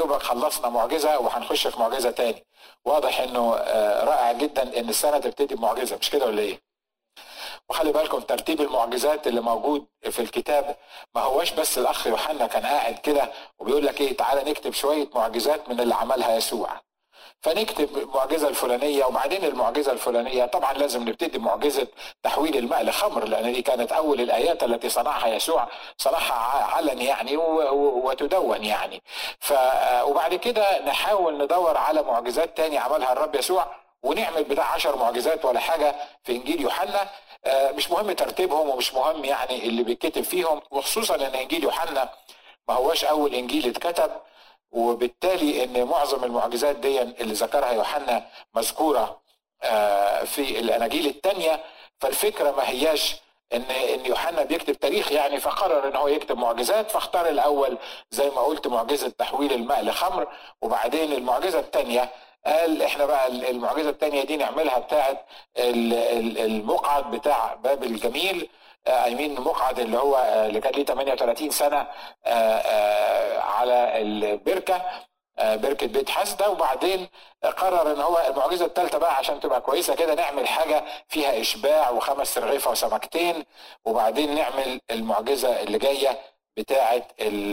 دوبك خلصنا معجزه وهنخش في معجزه تاني واضح انه آه، رائع جدا ان السنه تبتدي بمعجزه مش كده ولا ايه؟ وخلي بالكم ترتيب المعجزات اللي موجود في الكتاب ما هوش بس الاخ يوحنا كان قاعد كده وبيقول لك ايه تعالى نكتب شويه معجزات من اللي عملها يسوع فنكتب المعجزه الفلانيه وبعدين المعجزه الفلانيه طبعا لازم نبتدي بمعجزه تحويل الماء لخمر لان دي كانت اول الايات التي صنعها يسوع صنعها علن يعني وتدون يعني ف وبعد كده نحاول ندور على معجزات تاني عملها الرب يسوع ونعمل بتاع عشر معجزات ولا حاجه في انجيل يوحنا آه، مش مهم ترتيبهم ومش مهم يعني اللي بيتكتب فيهم وخصوصا ان انجيل يوحنا ما هوش اول انجيل اتكتب وبالتالي ان معظم المعجزات دي اللي ذكرها يوحنا مذكوره آه، في الاناجيل الثانيه فالفكره ما هياش ان ان يوحنا بيكتب تاريخ يعني فقرر ان هو يكتب معجزات فاختار الاول زي ما قلت معجزه تحويل الماء لخمر وبعدين المعجزه الثانيه قال احنا بقى المعجزه الثانيه دي نعملها بتاعه المقعد بتاع باب الجميل اي مين المقعد اللي هو آه، اللي كان ليه 38 سنه آه، آه، على البركه بركه بيت حسده وبعدين قرر ان هو المعجزه الثالثه بقى عشان تبقى كويسه كده نعمل حاجه فيها اشباع وخمس رغيفه وسمكتين وبعدين نعمل المعجزه اللي جايه بتاعه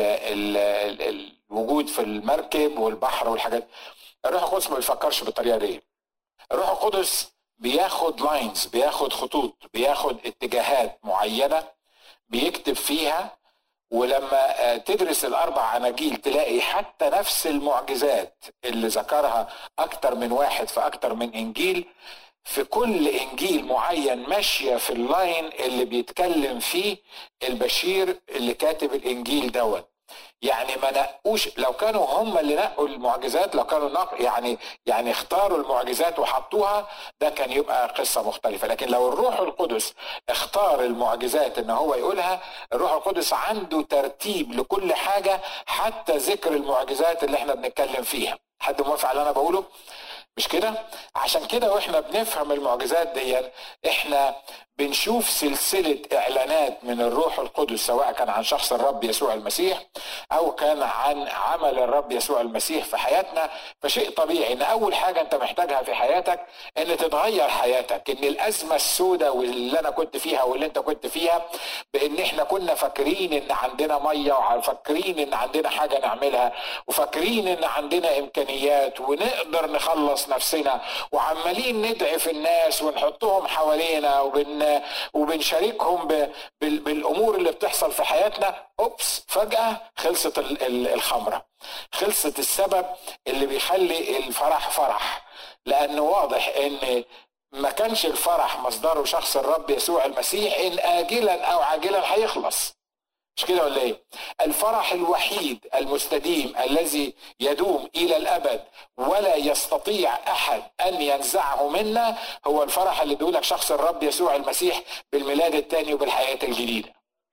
الوجود في المركب والبحر والحاجات الروح القدس ما بيفكرش بالطريقه دي الروح القدس بياخد لاينز بياخد خطوط بياخد اتجاهات معينه بيكتب فيها ولما آه، تدرس الاربع اناجيل تلاقي حتى نفس المعجزات اللي ذكرها اكتر من واحد في اكتر من انجيل في كل انجيل معين ماشيه في اللاين اللي بيتكلم فيه البشير اللي كاتب الانجيل دوت يعني ما نقوش لو كانوا هم اللي نقوا المعجزات لو كانوا نق يعني يعني اختاروا المعجزات وحطوها ده كان يبقى قصه مختلفه لكن لو الروح القدس اختار المعجزات ان هو يقولها الروح القدس عنده ترتيب لكل حاجه حتى ذكر المعجزات اللي احنا بنتكلم فيها حد موافق على اللي انا بقوله مش كده عشان كده واحنا بنفهم المعجزات دي احنا بنشوف سلسلة إعلانات من الروح القدس سواء كان عن شخص الرب يسوع المسيح أو كان عن عمل الرب يسوع المسيح في حياتنا فشيء طبيعي إن أول حاجة أنت محتاجها في حياتك إن تتغير حياتك إن الأزمة السوداء واللي أنا كنت فيها واللي أنت كنت فيها بإن إحنا كنا فاكرين إن عندنا مية وفاكرين إن عندنا حاجة نعملها وفاكرين إن عندنا إمكانيات ونقدر نخلص نفسنا وعمالين ندعي الناس ونحطهم حوالينا وبن وبنشاركهم بالامور اللي بتحصل في حياتنا اوبس فجاه خلصت الخمره خلصت السبب اللي بيخلي الفرح فرح لانه واضح ان ما كانش الفرح مصدره شخص الرب يسوع المسيح ان اجلا او عاجلا هيخلص مش كده ولا ايه؟ الفرح الوحيد المستديم الذي يدوم الى الابد ولا يستطيع احد ان ينزعه منا هو الفرح اللي بيقولك شخص الرب يسوع المسيح بالميلاد الثاني وبالحياه الجديده.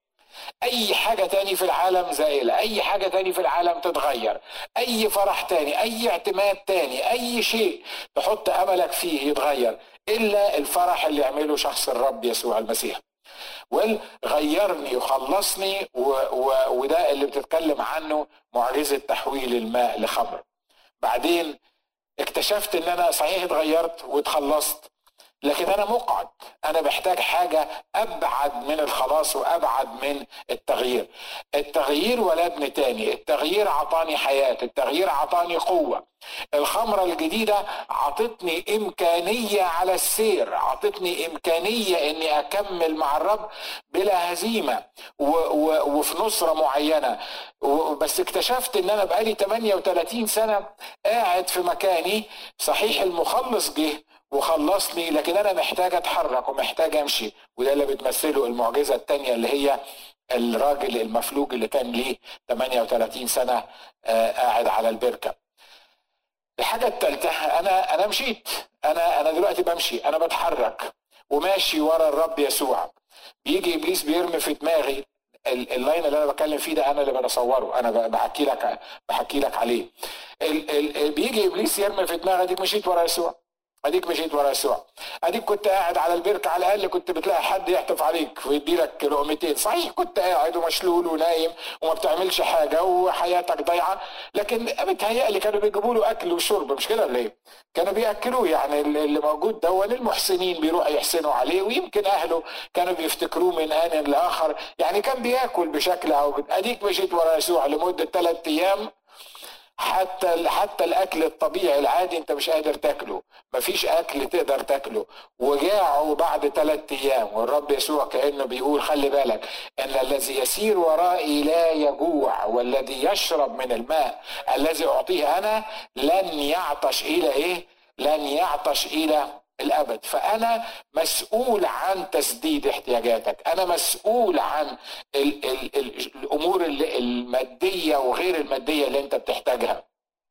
اي حاجة تاني في العالم زائلة اي حاجة تاني في العالم تتغير اي فرح تاني اي اعتماد تاني اي شيء تحط املك فيه يتغير الا الفرح اللي يعمله شخص الرب يسوع المسيح ويل غيرني وخلصني و... و... وده اللي بتتكلم عنه معجزة تحويل الماء لخمر بعدين اكتشفت ان انا صحيح اتغيرت واتخلصت لكن انا مقعد انا محتاج حاجه ابعد من الخلاص وابعد من التغيير التغيير ولدني تاني التغيير عطاني حياه التغيير عطاني قوه الخمرة الجديدة عطتني إمكانية على السير عطتني إمكانية أني أكمل مع الرب بلا هزيمة و و وفي نصرة معينة بس اكتشفت أن أنا بقالي 38 سنة قاعد في مكاني صحيح المخلص جه وخلصني لكن انا محتاج اتحرك ومحتاج امشي وده اللي بتمثله المعجزه الثانيه اللي هي الراجل المفلوج اللي كان ليه 38 سنه آه، قاعد على البركه الحاجه الثالثه انا انا مشيت انا انا دلوقتي بمشي انا بتحرك وماشي ورا الرب يسوع بيجي ابليس بيرمي في دماغي اللاين اللي انا بتكلم فيه ده انا اللي بصوره انا بحكي لك بحكي لك عليه ال ال بيجي ابليس يرمي في دماغك دي مشيت ورا يسوع اديك مشيت ورا يسوع اديك كنت قاعد على البركه على الاقل كنت بتلاقي حد يحتف عليك ويدي لك لقمتين صحيح كنت قاعد ومشلول ونايم وما بتعملش حاجه وحياتك ضايعه لكن بتهيألي كانوا بيجيبوا له اكل وشرب مش كده ولا ايه؟ كانوا بياكلوه يعني اللي موجود ده المحسنين بيروحوا يحسنوا عليه ويمكن اهله كانوا بيفتكروه من ان لاخر يعني كان بياكل بشكل او اديك مشيت ورا يسوع لمده ثلاث ايام حتى حتى الاكل الطبيعي العادي انت مش قادر تاكله مفيش اكل تقدر تاكله وجاعوا بعد ثلاث ايام والرب يسوع كانه بيقول خلي بالك ان الذي يسير ورائي لا يجوع والذي يشرب من الماء الذي اعطيه انا لن يعطش الى ايه لن يعطش الى الابد فانا مسؤول عن تسديد احتياجاتك انا مسؤول عن ال ال ال الامور الماديه وغير الماديه اللي انت بتحتاجها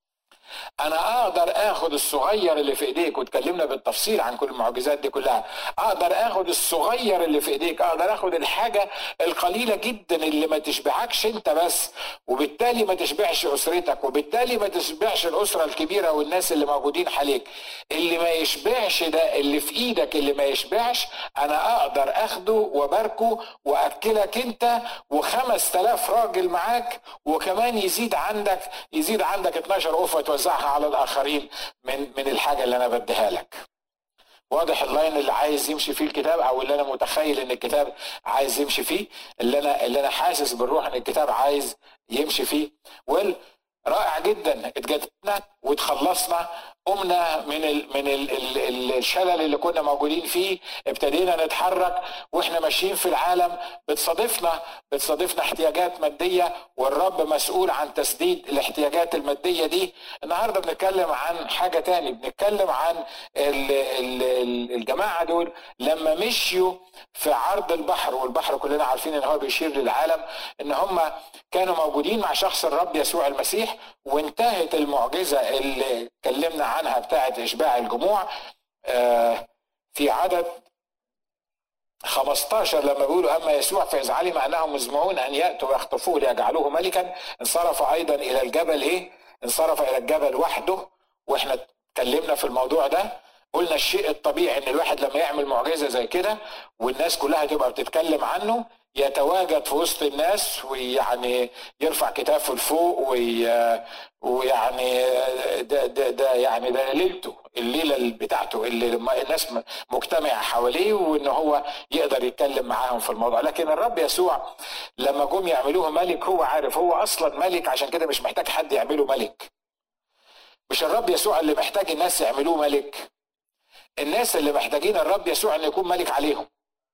انا اقدر اخد الصغير اللي في ايديك واتكلمنا بالتفصيل عن كل المعجزات دي كلها اقدر اخد الصغير اللي في ايديك اقدر اخد الحاجه القليله جدا اللي ما تشبعكش انت بس وبالتالي ما تشبعش اسرتك وبالتالي ما تشبعش الاسره الكبيره والناس اللي موجودين حواليك اللي ما يشبعش ده اللي في ايدك اللي ما يشبعش انا اقدر اخده وباركه واكلك انت وخمس تلاف راجل معاك وكمان يزيد عندك يزيد عندك 12 قفه توزعها على الاخرين من من الحاجه اللي انا بديها لك واضح اللاين اللي عايز يمشي فيه الكتاب او اللي انا متخيل ان الكتاب عايز يمشي فيه اللي انا اللي انا حاسس بالروح ان الكتاب عايز يمشي فيه ويل رائع جدا اتجددنا وتخلصنا قمنا من ال من ال ال الشلل اللي كنا موجودين فيه ابتدينا نتحرك واحنا ماشيين في العالم بتصادفنا بتصادفنا احتياجات ماديه والرب مسؤول عن تسديد الاحتياجات الماديه دي النهارده بنتكلم عن حاجه تاني بنتكلم عن ال ال الجماعه دول لما مشيوا في عرض البحر والبحر كلنا عارفين ان هو بيشير للعالم ان هم كانوا موجودين مع شخص الرب يسوع المسيح وانتهت المعجزه اللي اتكلمنا عنها بتاعه اشباع الجموع آه، في عدد 15 لما بيقولوا اما يسوع فاذ علم انهم مزمعون ان ياتوا ويخطفوه ليجعلوه ملكا انصرف ايضا الى الجبل ايه؟ انصرف الى الجبل وحده واحنا اتكلمنا في الموضوع ده قلنا الشيء الطبيعي ان الواحد لما يعمل معجزه زي كده والناس كلها تبقى بتتكلم عنه يتواجد في وسط الناس ويعني يرفع كتافه لفوق ويعني ده, ده, ده يعني ده ليلته الليله بتاعته اللي الناس مجتمعه حواليه وان هو يقدر يتكلم معاهم في الموضوع لكن الرب يسوع لما جم يعملوه ملك هو عارف هو اصلا ملك عشان كده مش محتاج حد يعمله ملك مش الرب يسوع اللي محتاج الناس يعملوه ملك الناس اللي محتاجين الرب يسوع انه يكون ملك عليهم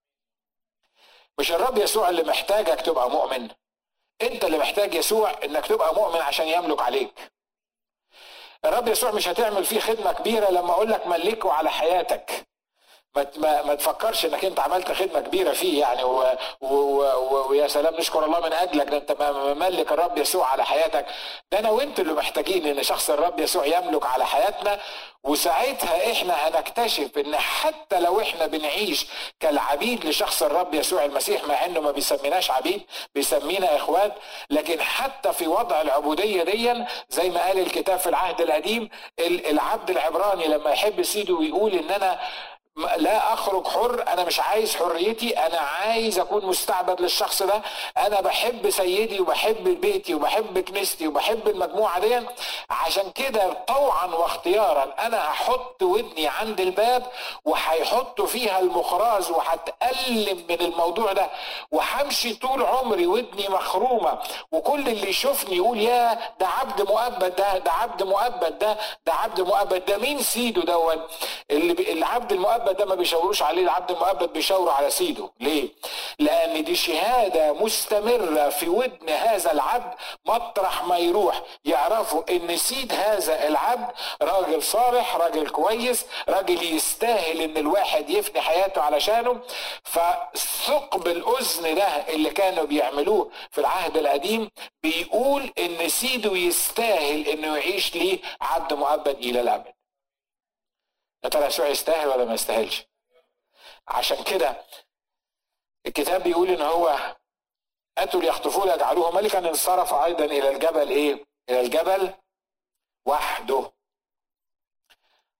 مش الرب يسوع اللي محتاجك تبقى مؤمن انت اللي محتاج يسوع انك تبقى مؤمن عشان يملك عليك الرب يسوع مش هتعمل فيه خدمة كبيرة لما اقول لك ملكه على حياتك ما ما, ما تفكرش انك انت عملت خدمه كبيره فيه يعني و و و ويا سلام نشكر الله من اجلك ده انت مملك الرب يسوع على حياتك ده انا وانت اللي محتاجين ان شخص الرب يسوع يملك على حياتنا وساعتها احنا هنكتشف ان حتى لو احنا بنعيش كالعبيد لشخص الرب يسوع المسيح مع انه ما بيسميناش عبيد بيسمينا اخوات لكن حتى في وضع العبوديه دي زي ما قال الكتاب في العهد القديم العبد العبراني لما يحب سيده ويقول ان انا لا اخرج حر انا مش عايز حريتي انا عايز اكون مستعبد للشخص ده انا بحب سيدي وبحب بيتي وبحب كنيستي وبحب المجموعه دي عشان كده طوعا واختيارا انا هحط ودني عند الباب وهيحطوا فيها المخراز وهتألم من الموضوع ده وهمشي طول عمري ودني مخرومه وكل اللي يشوفني يقول يا ده عبد مؤبد ده ده عبد مؤبد ده ده عبد مؤبد ده مين سيده دون اللي العبد المؤبد المؤبد ده ما بيشاوروش عليه العبد المؤبد بيشاوروا على سيده ليه لان دي شهاده مستمره في ودن هذا العبد مطرح ما يروح يعرفوا ان سيد هذا العبد راجل صالح راجل كويس راجل يستاهل ان الواحد يفني حياته علشانه فثقب الاذن ده اللي كانوا بيعملوه في العهد القديم بيقول ان سيده يستاهل انه يعيش ليه عبد مؤبد الى الابد يا ترى يسوع يستاهل ولا ما يستاهلش عشان كده الكتاب بيقول ان هو اتوا ليخطفوه ليجعلوه ملكا انصرف ايضا الى الجبل ايه الى الجبل وحده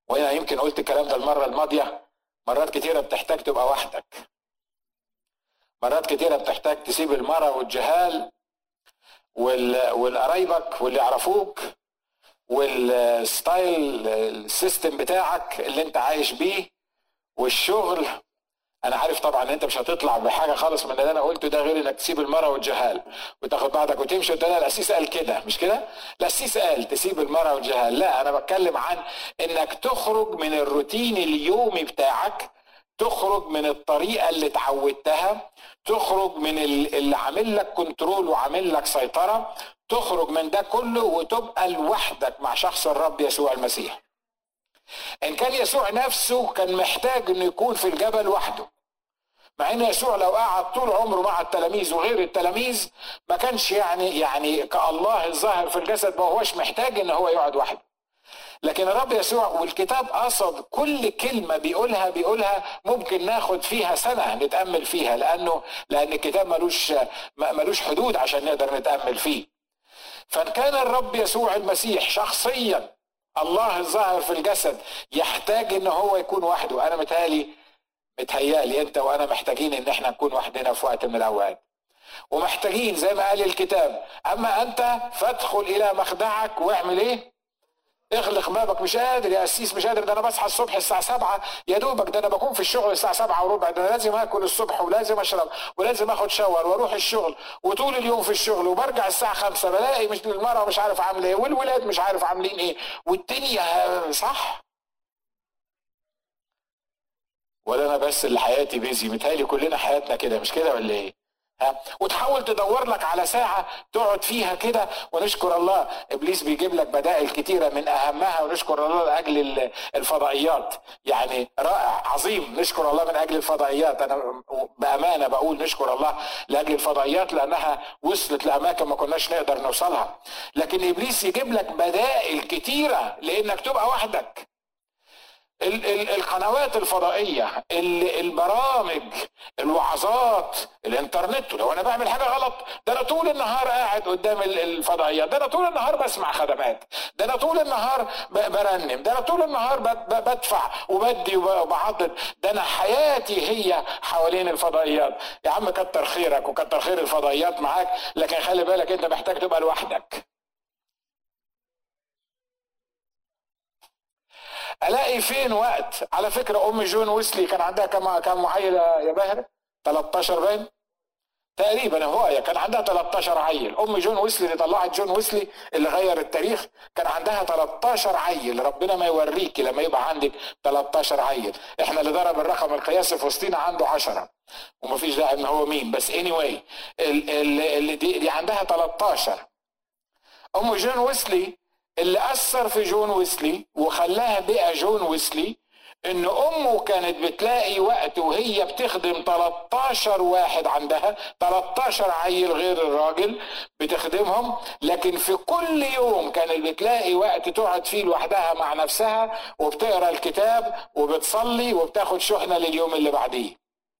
وهنا يمكن قلت الكلام ده المره الماضيه مرات كتيره بتحتاج تبقى وحدك مرات كتيره بتحتاج تسيب المرة والجهال والقرايبك واللي يعرفوك والستايل السيستم بتاعك اللي انت عايش بيه والشغل انا عارف طبعا ان انت مش هتطلع بحاجه خالص من اللي انا قلته ده غير انك تسيب المرأة والجهال وتاخد بعضك وتمشي وتقول الاسيس قال كده مش كده الاسيس قال تسيب المرأة والجهال لا انا بتكلم عن انك تخرج من الروتين اليومي بتاعك تخرج من الطريقه اللي اتعودتها تخرج من اللي عامل لك كنترول وعامل لك سيطره تخرج من ده كله وتبقى لوحدك مع شخص الرب يسوع المسيح ان كان يسوع نفسه كان محتاج انه يكون في الجبل وحده مع ان يسوع لو قعد طول عمره مع التلاميذ وغير التلاميذ ما كانش يعني يعني كالله الظاهر في الجسد ما هوش محتاج ان هو يقعد وحده لكن الرب يسوع والكتاب قصد كل كلمه بيقولها بيقولها ممكن ناخد فيها سنه نتامل فيها لانه لان الكتاب ملوش ملوش حدود عشان نقدر نتامل فيه فان كان الرب يسوع المسيح شخصيا الله الظاهر في الجسد يحتاج ان هو يكون وحده انا متهيألي متهيألي انت وانا محتاجين ان احنا نكون وحدنا في وقت من الاوقات ومحتاجين زي ما قال الكتاب اما انت فادخل الى مخدعك واعمل ايه اغلق بابك مش قادر يا قسيس مش قادر ده انا بصحى الصبح الساعه 7 يا دوبك ده انا بكون في الشغل الساعه 7 وربع ده انا لازم اكل الصبح ولازم اشرب ولازم اخد شاور واروح الشغل وطول اليوم في الشغل وبرجع الساعه 5 بلاقي مش المرأة مش عارف عامله ايه والولاد مش عارف عاملين ايه والدنيا صح ولا انا بس اللي حياتي بيزي متهيألي كلنا حياتنا كده مش كده ولا ايه وتحاول تدور لك على ساعة تقعد فيها كده ونشكر الله إبليس بيجيب لك بدائل كتيرة من أهمها ونشكر الله لأجل الفضائيات يعني رائع عظيم نشكر الله من أجل الفضائيات أنا بأمانة بقول نشكر الله لأجل الفضائيات لأنها وصلت لأماكن ما كناش نقدر نوصلها لكن إبليس يجيب لك بدائل كتيرة لأنك تبقى وحدك القنوات الفضائية البرامج الوعظات الانترنت لو انا بعمل حاجة غلط ده انا طول النهار قاعد قدام الفضائيات ده انا طول النهار بسمع خدمات ده انا طول النهار برنم ده انا طول النهار بدفع وبدي وبعضد ده انا حياتي هي حوالين الفضائيات يا عم كتر خيرك وكتر خير الفضائيات معاك لكن خلي بالك انت محتاج تبقى لوحدك الاقي فين وقت على فكره ام جون ويسلي كان عندها كم كم عيل يا باهر 13 باين تقريبا هو كان عندها 13 عيل ام جون ويسلي اللي طلعت جون ويسلي اللي غير التاريخ كان عندها 13 عيل ربنا ما يوريكي لما يبقى عندك 13 عيل احنا اللي ضرب الرقم القياسي في وسطينا عنده 10 ومفيش داعي ان هو مين بس اني anyway اللي دي, دي عندها 13 ام جون ويسلي اللي اثر في جون ويسلي وخلاها بقى جون ويسلي ان امه كانت بتلاقي وقت وهي بتخدم 13 واحد عندها 13 عيل غير الراجل بتخدمهم لكن في كل يوم كانت بتلاقي وقت تقعد فيه لوحدها مع نفسها وبتقرا الكتاب وبتصلي وبتاخد شحنه لليوم اللي بعديه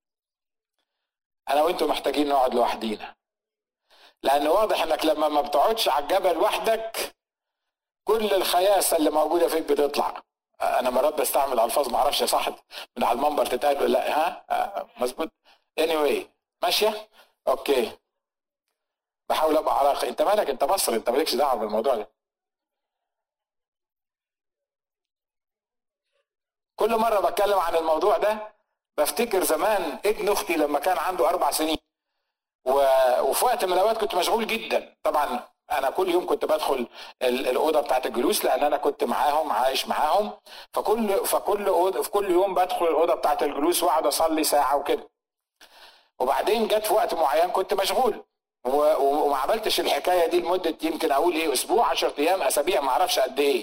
انا وانتم محتاجين نقعد لوحدينا لان واضح انك لما ما بتقعدش على الجبل وحدك كل الخياسه اللي موجوده فيك بتطلع انا مرات بستعمل الفاظ ما اعرفش صح من على المنبر تتقال ولا لا ها مظبوط anyway ماشيه اوكي بحاول ابقى على انت مالك انت مصري انت مالكش دعوه بالموضوع ده كل مره بتكلم عن الموضوع ده بفتكر زمان ابن اختي لما كان عنده اربع سنين و... وفي وقت من الاوقات كنت مشغول جدا طبعا انا كل يوم كنت بدخل الاوضه بتاعت الجلوس لان انا كنت معاهم عايش معاهم فكل فكل أوضة في كل يوم بدخل الاوضه بتاعت الجلوس واقعد اصلي ساعه وكده وبعدين جت في وقت معين كنت مشغول وما عملتش الحكايه دي لمده يمكن اقول ايه اسبوع 10 ايام اسابيع ما اعرفش قد ايه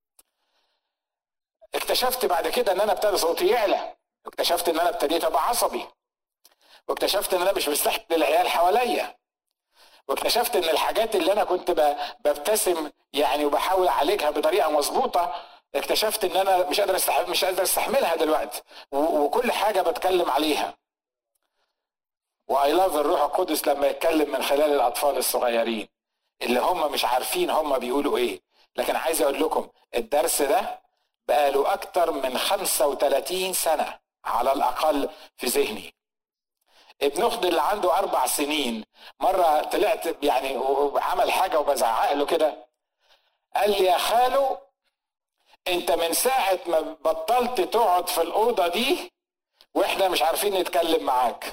اكتشفت بعد كده ان انا ابتدى صوتي يعلى اكتشفت ان انا ابتديت ابقى عصبي واكتشفت ان انا مش مستحمل العيال حواليا واكتشفت ان الحاجات اللي انا كنت ببتسم يعني وبحاول اعالجها بطريقه مظبوطه اكتشفت ان انا مش قادر استحمل مش قادر استحملها دلوقتي وكل حاجه بتكلم عليها واي لاف الروح القدس لما يتكلم من خلال الاطفال الصغيرين اللي هم مش عارفين هم بيقولوا ايه لكن عايز اقول لكم الدرس ده بقاله أكتر من 35 سنة على الأقل في ذهني ابن اختي اللي عنده أربع سنين مرة طلعت يعني وعمل حاجة وبزعق له كده قال لي يا خالو انت من ساعة ما بطلت تقعد في الأوضة دي واحنا مش عارفين نتكلم معاك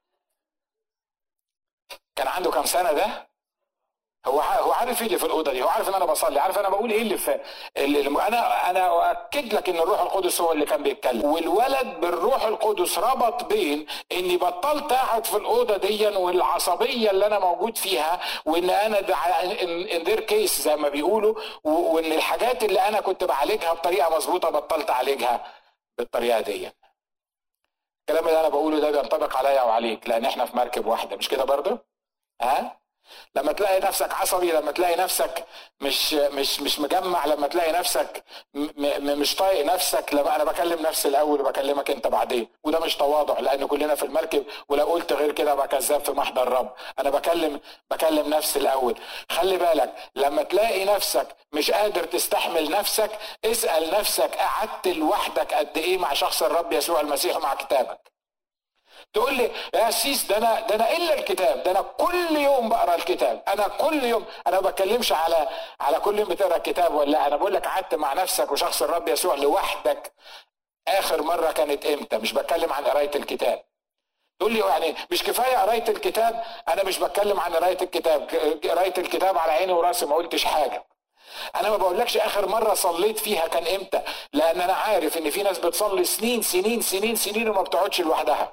كان عنده كام سنة ده هو هو عارف ايه اللي في الاوضه دي هو عارف ان انا بصلي عارف انا بقول ايه اللي في اللي انا انا اؤكد لك ان الروح القدس هو اللي كان بيتكلم والولد بالروح القدس ربط بين اني بطلت اقعد في الاوضه دي والعصبيه اللي انا موجود فيها وان انا ان ذير كيس زي ما بيقولوا وان الحاجات اللي انا كنت بعالجها بطريقه مظبوطه بطلت اعالجها بالطريقه دي الكلام اللي انا بقوله ده بينطبق عليا وعليك لان احنا في مركب واحده مش كده برضه ها لما تلاقي نفسك عصبي لما تلاقي نفسك مش مش مش مجمع لما تلاقي نفسك مش طايق نفسك لما انا بكلم نفسي الاول وبكلمك انت بعدين وده مش تواضع لان كلنا في المركب ولو قلت غير كده ابقى كذاب في محضر الرب انا بكلم بكلم نفسي الاول خلي بالك لما تلاقي نفسك مش قادر تستحمل نفسك اسال نفسك قعدت لوحدك قد ايه مع شخص الرب يسوع المسيح مع كتابك تقول لي يا سيس ده انا ده انا الا الكتاب ده انا كل يوم بقرا الكتاب انا كل يوم انا ما بتكلمش على على كل يوم بتقرا الكتاب ولا انا بقول لك قعدت مع نفسك وشخص الرب يسوع لوحدك اخر مره كانت امتى مش بتكلم عن قرايه الكتاب تقول لي يعني مش كفايه قرايه الكتاب انا مش بتكلم عن قرايه الكتاب قرايه الكتاب على عيني وراسي ما قلتش حاجه انا ما بقولكش اخر مره صليت فيها كان امتى لان انا عارف ان في ناس بتصلي سنين سنين سنين سنين وما بتقعدش لوحدها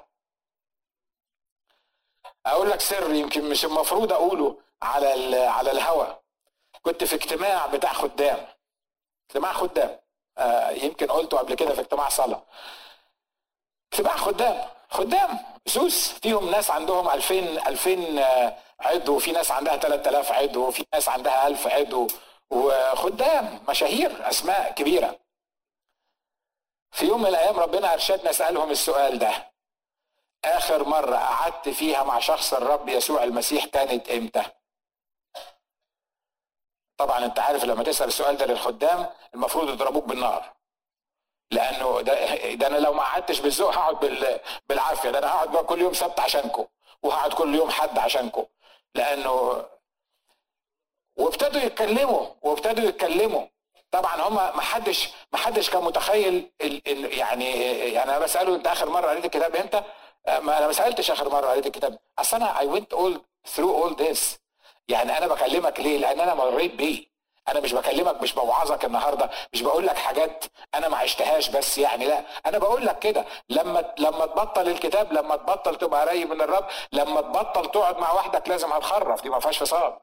اقول لك سر يمكن مش المفروض اقوله على على الهوا كنت في اجتماع بتاع خدام اجتماع خدام آه يمكن قلته قبل كده في اجتماع صلاه اجتماع خدام خدام سوس فيهم ناس عندهم 2000 2000 عضو وفي ناس عندها 3000 عضو وفي ناس عندها 1000 عضو وخدام مشاهير اسماء كبيره في يوم من الايام ربنا ارشدنا اسالهم السؤال ده اخر مره قعدت فيها مع شخص الرب يسوع المسيح كانت امتى طبعا انت عارف لما تسال السؤال ده للخدام المفروض يضربوك بالنار لانه ده, ده انا لو ما قعدتش بالذوق هقعد بالعافيه ده انا هقعد كل يوم سبت عشانكم وهقعد كل يوم حد عشانكم لانه وابتدوا يتكلموا وابتدوا يتكلموا طبعا هم ما حدش ما حدش كان متخيل يعني يعني انا بساله انت اخر مره قريت الكتاب امتى؟ ما انا ما سالتش اخر مره قريت الكتاب اصل انا اي ونت اول ثرو اول ذس يعني انا بكلمك ليه؟ لان انا مريت بيه انا مش بكلمك مش بوعظك النهارده مش بقول لك حاجات انا ما عشتهاش بس يعني لا انا بقول لك كده لما لما تبطل الكتاب لما تبطل تبقى قريب من الرب لما تبطل تقعد مع وحدك لازم هتخرف دي ما فيهاش فصال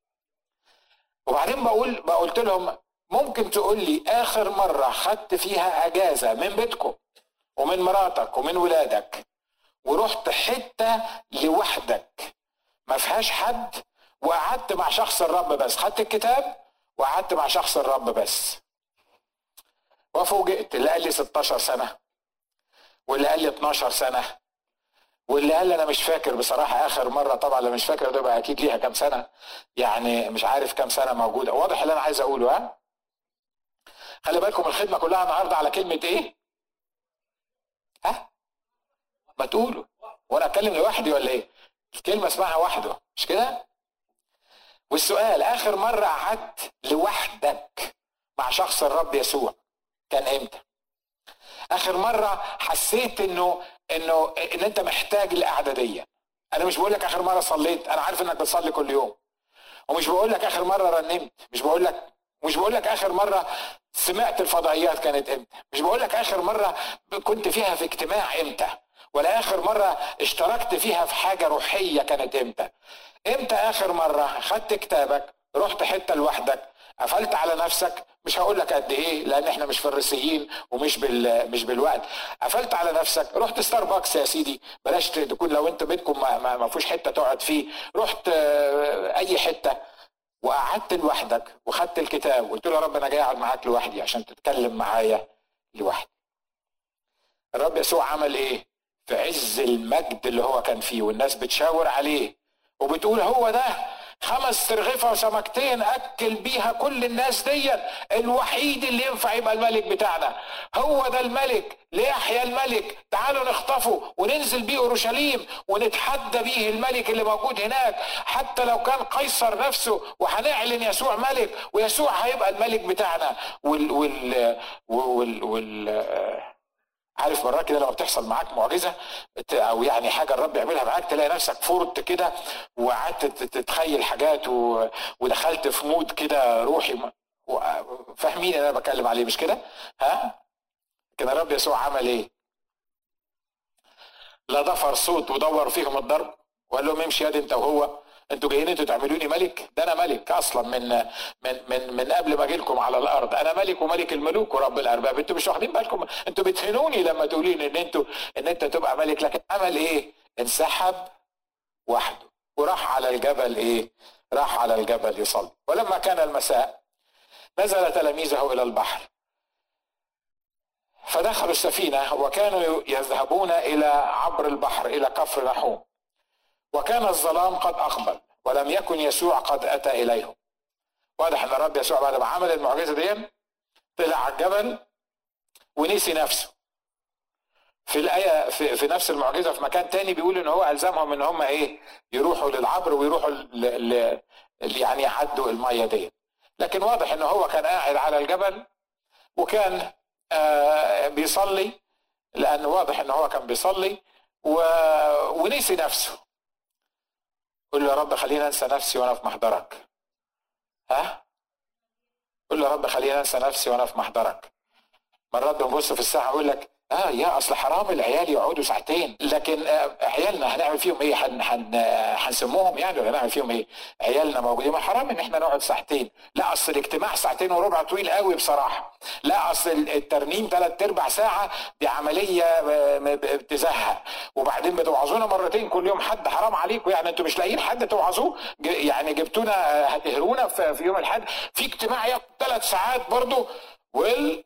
وبعدين بقول قلت لهم ممكن تقول لي اخر مره خدت فيها اجازه من بيتكم ومن مراتك ومن ولادك ورحت حته لوحدك ما فيهاش حد وقعدت مع شخص الرب بس خدت الكتاب وقعدت مع شخص الرب بس وفوجئت اللي قال لي 16 سنه واللي قال لي 12 سنه واللي قال لي انا مش فاكر بصراحه اخر مره طبعا لو مش فاكر ده بقى اكيد ليها كام سنه يعني مش عارف كام سنه موجوده واضح اللي انا عايز اقوله ها خلي بالكم الخدمه كلها النهارده على كلمه ايه ها ما تقولوا وانا اتكلم لوحدي ولا ايه الكلمه اسمعها وحده مش كده والسؤال اخر مره قعدت لوحدك مع شخص الرب يسوع كان امتى اخر مره حسيت انه انه ان انت محتاج القعده دي انا مش بقول لك اخر مره صليت انا عارف انك بتصلي كل يوم ومش بقول لك اخر مره رنمت مش بقول لك مش بقول لك اخر مره سمعت الفضائيات كانت امتى مش بقول لك اخر مره كنت فيها في اجتماع امتى ولا اخر مره اشتركت فيها في حاجه روحيه كانت امتى امتى اخر مره خدت كتابك رحت حته لوحدك قفلت على نفسك مش هقول لك قد ايه لان احنا مش فريسيين ومش بال مش بالوقت قفلت على نفسك رحت ستاربكس يا سيدي بلاش تكون لو انت بيتكم ما, ما, ما فيش حته تقعد فيه رحت اي حته وقعدت لوحدك وخدت الكتاب وقلت له يا رب انا جاي اقعد معاك لوحدي عشان تتكلم معايا لوحدي الرب يسوع عمل ايه في عز المجد اللي هو كان فيه والناس بتشاور عليه وبتقول هو ده خمس ترغفة وسمكتين أكل بيها كل الناس دي الوحيد اللي ينفع يبقى الملك بتاعنا هو ده الملك ليحيى الملك تعالوا نخطفه وننزل بيه أورشليم ونتحدى بيه الملك اللي موجود هناك حتى لو كان قيصر نفسه وهنعلن يسوع ملك ويسوع هيبقى الملك بتاعنا وال وال وال, وال, وال عارف مرات كده لما بتحصل معاك معجزه او يعني حاجه الرب يعملها معاك تلاقي نفسك فرط كده وقعدت تتخيل حاجات ودخلت في مود كده روحي فاهمين انا بتكلم عليه مش كده؟ ها؟ كان الرب يسوع عمل ايه؟ لا ضفر صوت ودور فيهم الضرب وقال لهم امشي يد انت وهو انتوا جايين انتوا تعملوني ملك ده انا ملك اصلا من من من من قبل ما اجي لكم على الارض انا ملك وملك الملوك ورب الارباب انتوا مش واخدين بالكم انتوا بتهنوني لما تقولين ان انتوا ان انت تبقى ملك لكن عمل ايه انسحب وحده وراح على الجبل ايه راح على الجبل يصلي ولما كان المساء نزل تلاميذه الى البحر فدخلوا السفينه وكانوا يذهبون الى عبر البحر الى كفر نحوم وكان الظلام قد أقبل ولم يكن يسوع قد أتى إليهم واضح أن الرب يسوع بعد ما عمل المعجزة دي طلع على الجبل ونسي نفسه في الآية في, في نفس المعجزة في مكان تاني بيقول إن هو ألزمهم إن هم إيه يروحوا للعبر ويروحوا ل... ل... يعني يعدوا المية دي لكن واضح إن هو كان قاعد على الجبل وكان آه بيصلي لأن واضح إن هو كان بيصلي و... ونسي نفسه قول له يا رب خليني انسى نفسي وانا في محضرك ها قول له يا رب خليني انسى نفسي وانا في محضرك مرات بنبص في الساعه اقول لك اه يا اصل حرام العيال يقعدوا ساعتين لكن آه عيالنا هنعمل فيهم ايه حن حن هنسموهم يعني ولا هنعمل فيهم ايه عيالنا موجودين ما حرام ان احنا نقعد ساعتين لا اصل الاجتماع ساعتين وربع طويل قوي بصراحه لا اصل الترنيم ثلاث ارباع ساعه دي عمليه بتزهق وبعدين بتوعظونا مرتين كل يوم حد حرام عليكم يعني انتوا مش لاقيين حد توعظوه يعني جبتونا هتهرونا في يوم الحد في اجتماع ياخد ثلاث ساعات برضه وال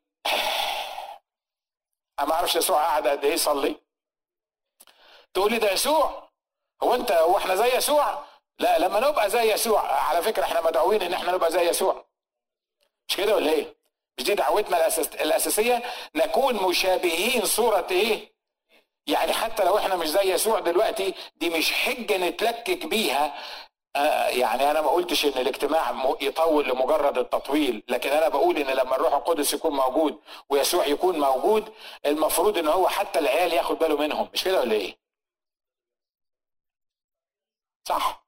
انا ما اعرفش يسوع قعد قد ايه يصلي تقول لي ده يسوع هو انت هو احنا زي يسوع لا لما نبقى زي يسوع على فكره احنا مدعوين ان احنا نبقى زي يسوع مش كده ولا ايه مش دي دعوتنا الأساس الاساسيه نكون مشابهين صوره ايه يعني حتى لو احنا مش زي يسوع دلوقتي دي مش حجه نتلكك بيها يعني انا ما قلتش ان الاجتماع يطول لمجرد التطويل لكن انا بقول ان لما الروح القدس يكون موجود ويسوع يكون موجود المفروض ان هو حتى العيال ياخد باله منهم مش كده ولا ايه صح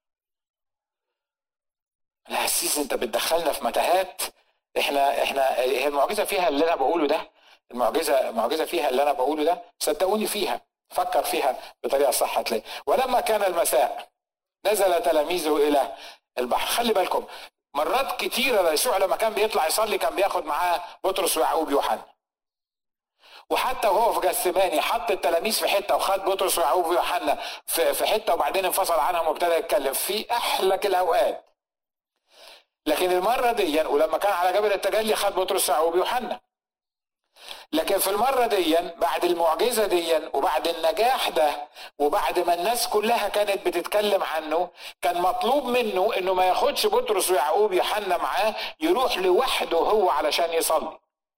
الحسيس انت بتدخلنا في متاهات احنا احنا هي المعجزه فيها اللي انا بقوله ده المعجزه معجزه فيها اللي انا بقوله ده صدقوني فيها فكر فيها بطريقه صح هتلاقي ولما كان المساء نزل تلاميذه الى البحر خلي بالكم مرات كتيرة يسوع لما كان بيطلع يصلي كان بياخد معاه بطرس ويعقوب ويوحنا وحتى وهو في جسماني حط التلاميذ في حته وخد بطرس ويعقوب ويوحنا في حته وبعدين انفصل عنهم وابتدى يتكلم في احلك الاوقات لكن المره دي ولما كان على جبل التجلي خد بطرس ويعقوب ويوحنا لكن في المرة دي بعد المعجزة دي وبعد النجاح ده وبعد ما الناس كلها كانت بتتكلم عنه كان مطلوب منه انه ما ياخدش بطرس ويعقوب يوحنا معاه يروح لوحده هو علشان يصلي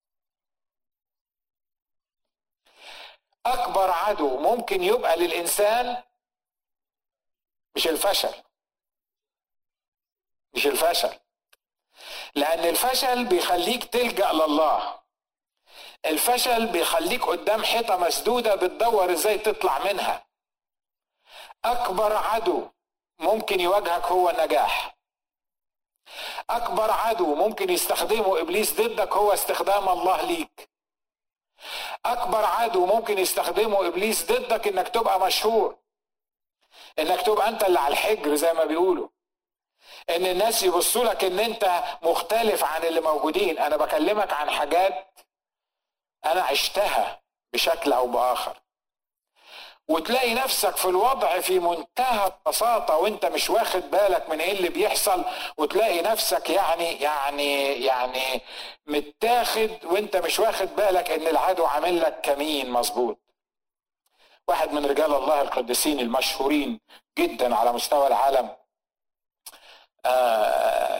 اكبر عدو ممكن يبقى للانسان مش الفشل مش الفشل لان الفشل بيخليك تلجا لله الفشل بيخليك قدام حيطة مسدودة بتدور ازاي تطلع منها أكبر عدو ممكن يواجهك هو النجاح أكبر عدو ممكن يستخدمه إبليس ضدك هو استخدام الله ليك أكبر عدو ممكن يستخدمه إبليس ضدك إنك تبقى مشهور إنك تبقى أنت اللي على الحجر زي ما بيقولوا إن الناس يبصوا لك إن أنت مختلف عن اللي موجودين أنا بكلمك عن حاجات انا عشتها بشكل او باخر وتلاقي نفسك في الوضع في منتهى البساطة وانت مش واخد بالك من ايه اللي بيحصل وتلاقي نفسك يعني يعني يعني متاخد وانت مش واخد بالك ان العدو عامل لك كمين مظبوط واحد من رجال الله القديسين المشهورين جدا على مستوى العالم آه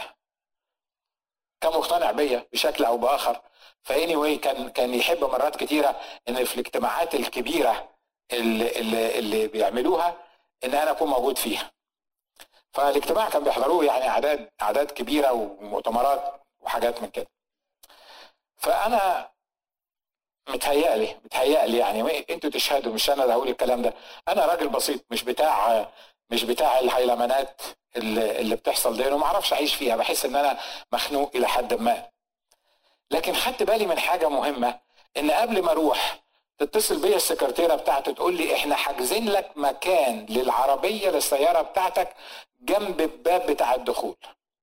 كان مقتنع بيا بشكل او باخر فاني واي كان كان يحب مرات كتيره ان في الاجتماعات الكبيره اللي, اللي, اللي بيعملوها ان انا اكون موجود فيها فالاجتماع كان بيحضروه يعني اعداد اعداد كبيره ومؤتمرات وحاجات من كده فانا متهيألي متهيألي يعني انتوا تشهدوا مش انا اللي هقول الكلام ده انا راجل بسيط مش بتاع مش بتاع الهيلمانات اللي, اللي بتحصل دي وما اعرفش اعيش فيها بحس ان انا مخنوق الى حد ما لكن خدت بالي من حاجه مهمه ان قبل ما اروح تتصل بيا السكرتيره بتاعته تقول لي احنا حاجزين لك مكان للعربيه للسياره بتاعتك جنب الباب بتاع الدخول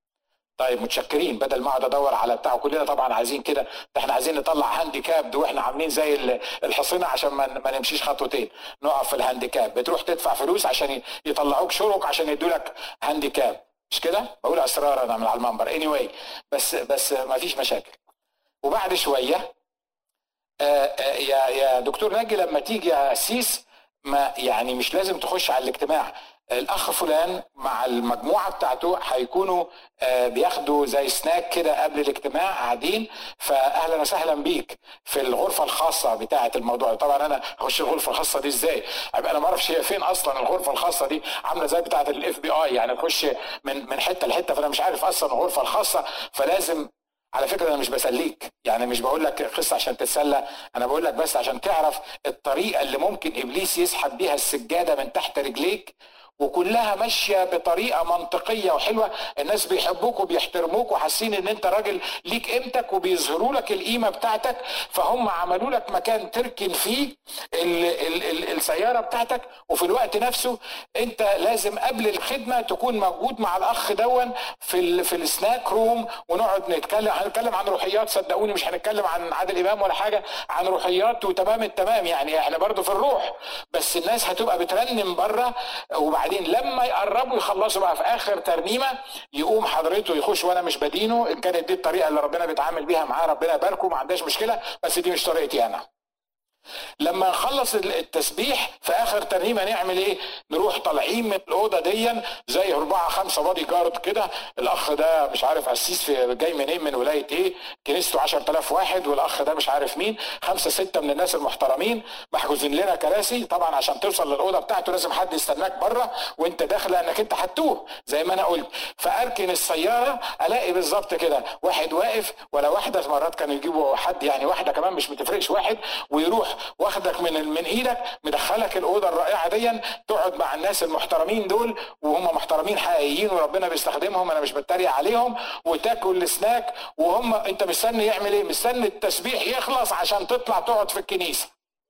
طيب متشكرين بدل ما اقعد ادور على بتاع كلنا طبعا عايزين كده ده احنا عايزين نطلع هانديكاب واحنا عاملين زي الحصينه عشان ما نمشيش خطوتين نقف في الهانديكاب بتروح تدفع فلوس عشان يطلعوك شرك عشان يدوا لك هانديكاب مش كده؟ بقول اسرار انا من على المنبر اني anyway بس بس ما فيش مشاكل وبعد شويه آآ آآ يا يا دكتور ناجي لما تيجي يا قسيس ما يعني مش لازم تخش على الاجتماع الاخ فلان مع المجموعه بتاعته هيكونوا بياخدوا زي سناك كده قبل الاجتماع قاعدين فاهلا وسهلا بيك في الغرفه الخاصه بتاعه الموضوع طبعا انا هخش الغرفه الخاصه دي ازاي انا ما اعرفش هي فين اصلا الغرفه الخاصه دي عامله زي بتاعه الاف بي اي يعني تخش من من حته لحته فانا مش عارف اصلا الغرفه الخاصه فلازم على فكره انا مش بسليك يعني مش بقول لك قصه عشان تتسلى انا بقول لك بس عشان تعرف الطريقه اللي ممكن ابليس يسحب بيها السجاده من تحت رجليك وكلها ماشيه بطريقه منطقيه وحلوه الناس بيحبوك وبيحترموك وحاسين ان انت راجل ليك قيمتك وبيظهروا لك القيمه بتاعتك فهم عملوا لك مكان تركن فيه ال ال ال السياره بتاعتك وفي الوقت نفسه انت لازم قبل الخدمه تكون موجود مع الاخ دون في ال في السناك روم ونقعد نتكلم هنتكلم عن روحيات صدقوني مش هنتكلم عن عادل امام ولا حاجه عن روحيات وتمام التمام يعني احنا برضو في الروح بس الناس هتبقى بترنم بره وبعدين وبعدين لما يقربوا يخلصوا بقى في اخر ترنيمه يقوم حضرته يخش وانا مش بدينه ان كانت دي الطريقه اللي ربنا بيتعامل بيها معاه ربنا يباركه ما عندهاش مشكله بس دي مش طريقتي انا لما نخلص التسبيح في اخر ترنيمه نعمل ايه؟ نروح طالعين من الاوضه دي زي اربعه خمسه بادي جارد كده الاخ ده مش عارف قسيس في جاي منين من ولايه ايه؟ كنيسته 10000 واحد والاخ ده مش عارف مين خمسه سته من الناس المحترمين محجوزين لنا كراسي طبعا عشان توصل للاوضه بتاعته لازم حد يستناك بره وانت داخل لانك انت هتوه زي ما انا قلت فاركن السياره الاقي بالظبط كده واحد واقف ولا واحده مرات كانوا يجيبوا حد يعني واحده كمان مش بتفرقش واحد ويروح واخدك من من ايدك مدخلك الاوضه الرائعه دي تقعد مع الناس المحترمين دول وهم محترمين حقيقيين وربنا بيستخدمهم انا مش بتريق عليهم وتاكل السناك وهم انت مستني يعمل ايه؟ مستني التسبيح يخلص عشان تطلع تقعد في الكنيسه.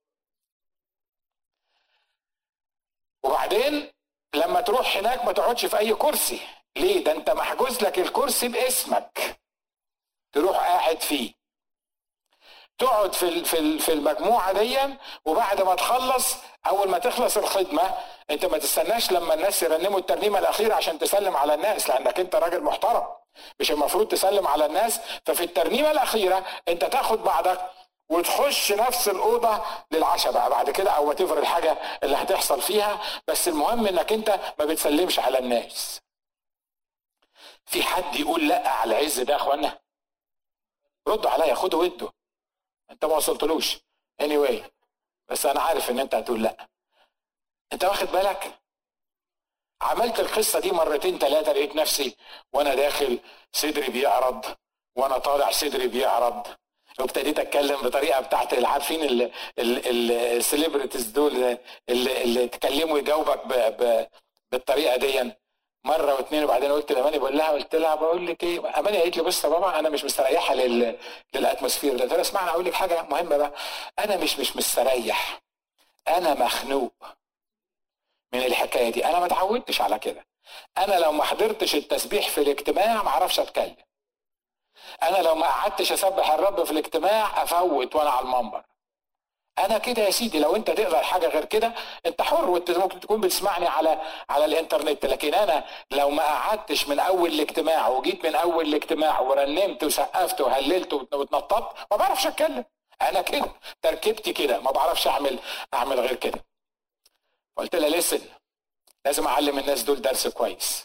وبعدين لما تروح هناك ما تقعدش في اي كرسي ليه ده انت محجوز لك الكرسي باسمك تروح قاعد فيه تقعد في في في المجموعه دي وبعد ما تخلص اول ما تخلص الخدمه انت ما تستناش لما الناس يرنموا الترنيمه الاخيره عشان تسلم على الناس لانك انت راجل محترم مش المفروض تسلم على الناس ففي الترنيمه الاخيره انت تاخد بعضك وتخش نفس الاوضه للعشاء بقى بعد كده او تفر الحاجه اللي هتحصل فيها بس المهم انك انت ما بتسلمش على الناس في حد يقول لا على العز ده يا اخوانا ردوا عليا خدوا ودوا انت ما وصلتلوش anyway بس انا عارف ان انت هتقول لا انت واخد بالك عملت القصه دي مرتين ثلاثه لقيت نفسي وانا داخل صدري بيعرض وانا طالع صدري بيعرض وابتديت اتكلم بطريقه بتاعت اللي عارفين السليبرتيز دول اللي, اللي تكلموا يجاوبك بالطريقه دي مره واثنين وبعدين قلت لاماني بقول لها قلت لها بقول لك ايه اماني قالت لي بص يا بابا انا مش مستريحه لل... للاتموسفير ده قلت لها اسمعني اقول لك حاجه مهمه بقى انا مش مش مستريح انا مخنوق من الحكايه دي انا ما اتعودتش على كده انا لو ما حضرتش التسبيح في الاجتماع ما اعرفش اتكلم انا لو ما قعدتش اسبح الرب في الاجتماع افوت وانا على المنبر انا كده يا سيدي لو انت تقدر حاجه غير كده انت حر وانت ممكن تكون بتسمعني على على الانترنت لكن انا لو ما قعدتش من اول الاجتماع وجيت من اول الاجتماع ورنمت وسقفت وهللت واتنططت ما بعرفش اتكلم انا كده تركيبتي كده ما بعرفش اعمل اعمل غير كده قلت لها لسن لازم اعلم الناس دول درس كويس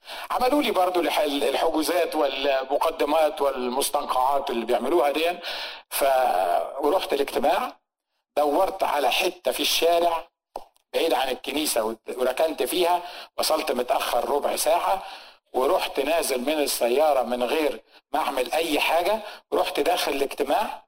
عملوا لي برضو الحجوزات والمقدمات والمستنقعات اللي بيعملوها دي ف ورحت الاجتماع دورت على حته في الشارع بعيد عن الكنيسه وركنت فيها وصلت متاخر ربع ساعه ورحت نازل من السياره من غير ما اعمل اي حاجه ورحت داخل الاجتماع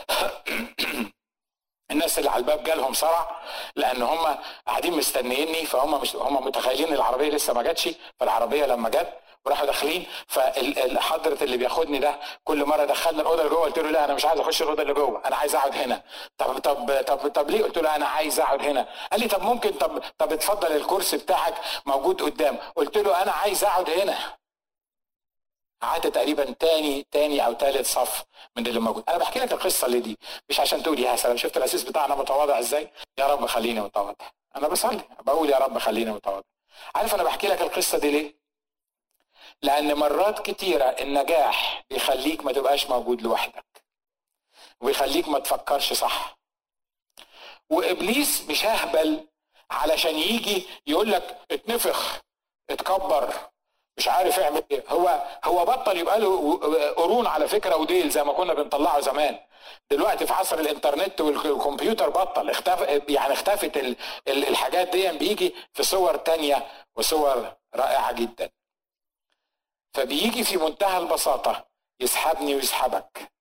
الناس اللي على الباب جالهم صرع لان هم قاعدين مستنيني فهم مش هم متخيلين العربيه لسه ما جاتش فالعربيه لما جت وراحوا داخلين فحضره اللي بياخدني ده كل مره دخلنا الاوضه اللي جوه قلت له لا انا مش عايز اخش الاوضه اللي جوه انا عايز اقعد هنا طب طب طب طب ليه قلت له انا عايز اقعد هنا قال لي طب ممكن طب طب اتفضل الكرسي بتاعك موجود قدام قلت له انا عايز اقعد هنا قعدت تقريبا تاني تاني او تالت صف من اللي موجود انا بحكي لك القصه اللي دي مش عشان تقول يا سلام شفت الاسيس بتاعنا متواضع ازاي يا رب خليني متواضع انا بصلي بقول يا رب خليني متواضع عارف انا بحكي لك القصه دي ليه لان مرات كتيره النجاح بيخليك ما تبقاش موجود لوحدك ويخليك ما تفكرش صح وابليس مش اهبل علشان يجي يقول لك اتنفخ اتكبر مش عارف اعمل ايه هو هو بطل يبقى له قرون على فكره وديل زي ما كنا بنطلعه زمان دلوقتي في عصر الانترنت والكمبيوتر بطل اختفى يعني اختفت الحاجات دي بيجي في صور تانية وصور رائعه جدا فبيجي في منتهى البساطه يسحبني ويسحبك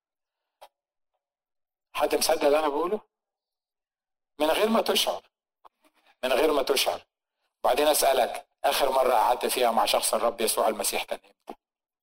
حد مصدق اللي انا بقوله من غير ما تشعر من غير ما تشعر وبعدين اسالك اخر مره قعدت فيها مع شخص الرب يسوع المسيح كان امتى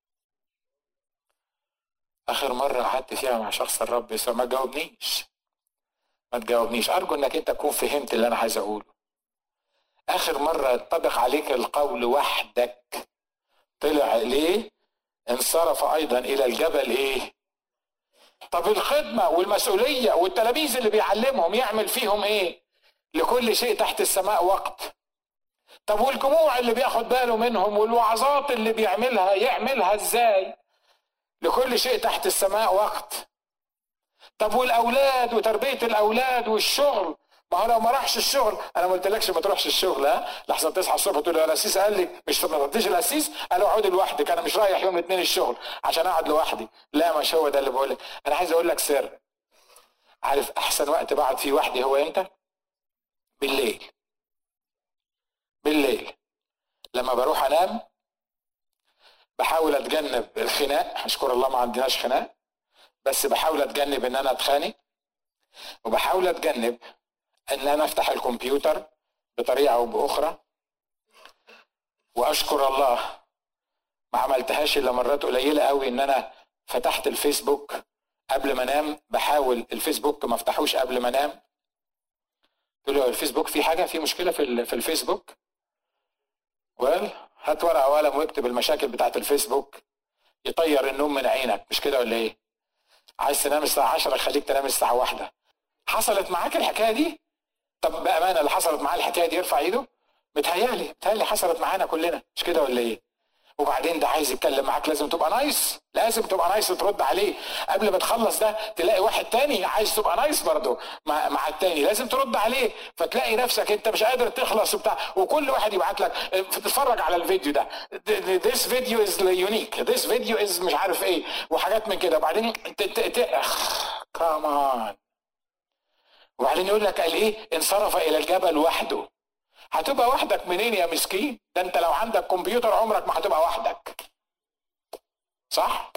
اخر مره قعدت فيها مع شخص الرب يسوع ما تجاوبنيش ما تجاوبنيش ارجو انك انت تكون فهمت اللي انا عايز اقوله اخر مره ينطبق عليك القول وحدك طلع ليه انصرف ايضا الى الجبل ايه طب الخدمه والمسؤوليه والتلاميذ اللي بيعلمهم يعمل فيهم ايه لكل شيء تحت السماء وقت طب والجموع اللي بياخد باله منهم والوعظات اللي بيعملها يعملها ازاي لكل شيء تحت السماء وقت طب والاولاد وتربيه الاولاد والشغل ما هو لو ما راحش الشغل انا ما قلتلكش ما تروحش الشغل ها لحسن تصحى الصبح تقول له الاسيس قال لي مش ما ترديش الاسيس قال له اقعد لوحدك انا مش رايح يوم الاثنين الشغل عشان اقعد لوحدي لا مش هو ده اللي بقول لك انا عايز اقول لك سر عارف احسن وقت بقعد فيه وحدي هو امتى بالليل بالليل لما بروح انام بحاول اتجنب الخناق اشكر الله ما عندناش خناق بس بحاول اتجنب ان انا اتخانق وبحاول اتجنب ان انا افتح الكمبيوتر بطريقه او باخرى واشكر الله ما عملتهاش الا مرات قليله قوي ان انا فتحت الفيسبوك قبل ما انام بحاول الفيسبوك ما افتحوش قبل ما انام قلت له الفيسبوك في حاجه في مشكله في في الفيسبوك ويل هات ورقه وقلم واكتب المشاكل بتاعت الفيسبوك يطير النوم من عينك مش كده ولا ايه عايز تنام الساعه 10 خليك تنام الساعه واحدة حصلت معاك الحكايه دي طب بامانه اللي حصلت معاه الحكايه دي يرفع ايده متهيالي متهيالي حصلت معانا كلنا مش كده ولا ايه وبعدين ده عايز يتكلم معاك لازم تبقى نايس لازم تبقى نايس ترد عليه قبل ما تخلص ده تلاقي واحد تاني عايز تبقى نايس برضه مع, مع التاني لازم ترد عليه فتلاقي نفسك انت مش قادر تخلص وبتاع وكل واحد يبعت لك تتفرج على الفيديو ده this video is unique this video is مش عارف ايه وحاجات من كده وبعدين كمان وبعدين يقول لك قال ايه انصرف الى الجبل وحده هتبقى وحدك منين يا مسكين ده انت لو عندك كمبيوتر عمرك ما هتبقى وحدك صح